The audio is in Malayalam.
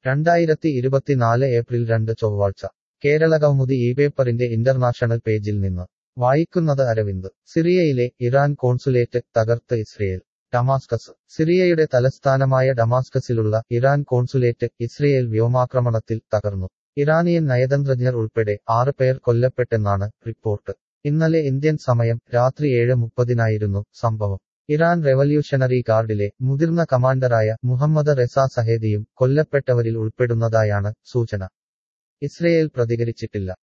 രണ്ടായിരത്തി ഇരുപത്തിനാല് ഏപ്രിൽ രണ്ട് ചൊവ്വാഴ്ച കേരളകൗമുദി ഈ പേപ്പറിന്റെ ഇന്റർനാഷണൽ പേജിൽ നിന്ന് വായിക്കുന്നത് അരവിന്ദ് സിറിയയിലെ ഇറാൻ കോൺസുലേറ്റ് തകർത്ത് ഇസ്രയേൽ ഡമാസ്കസ് സിറിയയുടെ തലസ്ഥാനമായ ഡമാസ്കസിലുള്ള ഇറാൻ കോൺസുലേറ്റ് ഇസ്രയേൽ വ്യോമാക്രമണത്തിൽ തകർന്നു ഇറാനിയൻ നയതന്ത്രജ്ഞർ ഉൾപ്പെടെ ആറ് പേർ കൊല്ലപ്പെട്ടെന്നാണ് റിപ്പോർട്ട് ഇന്നലെ ഇന്ത്യൻ സമയം രാത്രി ഏഴ് മുപ്പതിനായിരുന്നു സംഭവം ഇറാൻ റെവല്യൂഷണറി ഗാർഡിലെ മുതിർന്ന കമാൻഡറായ മുഹമ്മദ് റെസ സഹേദിയും കൊല്ലപ്പെട്ടവരിൽ ഉൾപ്പെടുന്നതായാണ് സൂചന ഇസ്രയേൽ പ്രതികരിച്ചിട്ടില്ല